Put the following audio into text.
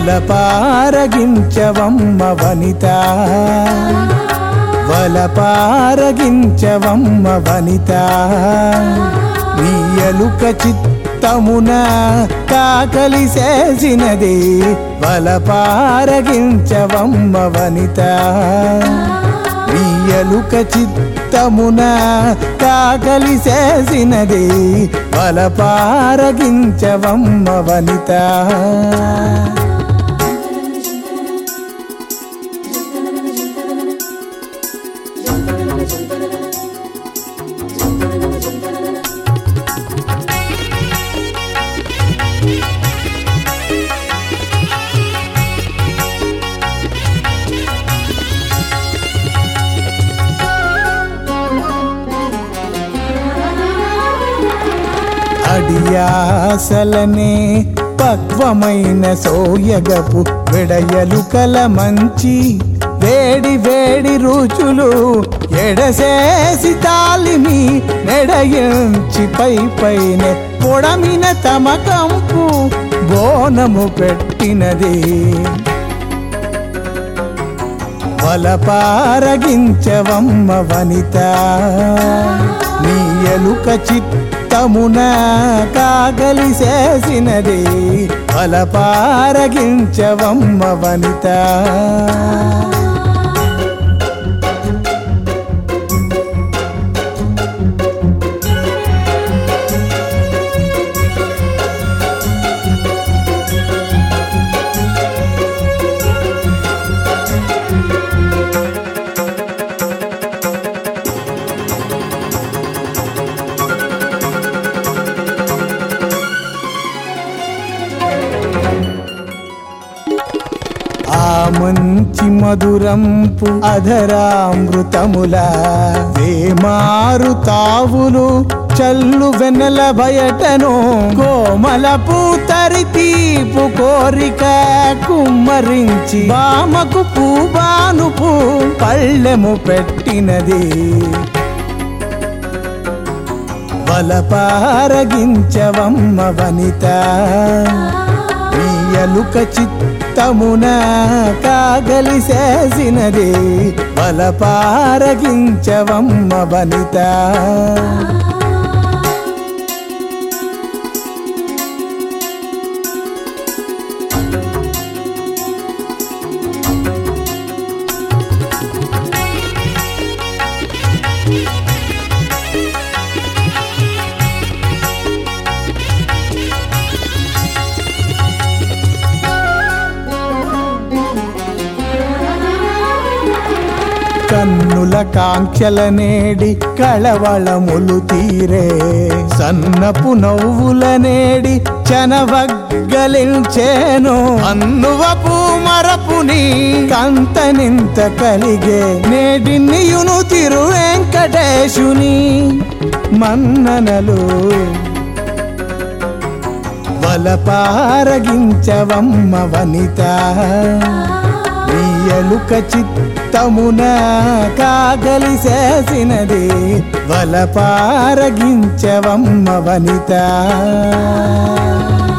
వలపారగించవమ్మ వనిత వలపారగించవమ్మ వనిత నీయలుక చిత్తమున కాకలి చేసినది వలపారగించవమ్మ వనిత నీయలుక చిత్తమున కాకలి చేసినది వలపారగించవమ్మ వనిత అడియాసలనే పక్వమైన సోయగపు విడయలు కల మంచి వేడి వేడి రుచులు ఎడసేసి తాలిమి నెడయించి పై పైన పొడమిన తమ కంపు బోనము పెట్టినది వలపారగించవమ్మ వనిత నీయలుక చిత్తమున కాగలి చేసినది వలపారగించవమ్మ వనిత ఆ మంచి మధురంపు అధరామృతముల వేమారు తావులు చల్లు వెన్నెల బయటను కోమలపు తరితీపు కోరిక కుమ్మరించి బామకు పూబానుపు పళ్ళెము పెట్టినది వలపారగించవమ్మ వనిత నీయలుక చిత్తమున కాగలి చేసినది బలపారగించవమ్మ వనిత కన్నుల కాంక్షల నేడి కళవళములు తీరే సన్నపు నవ్వుల నేడి చనవగ్గలించేను అన్నువపు మరపుని కంతనింత కలిగే నేడి నియును తిరు వెంకటేశుని మన్ననలు వలపారగించవమ్మ వనిత నీయలుక చిత్తమున కాగలి చేసినది వలపారగించవమ్మ వనిత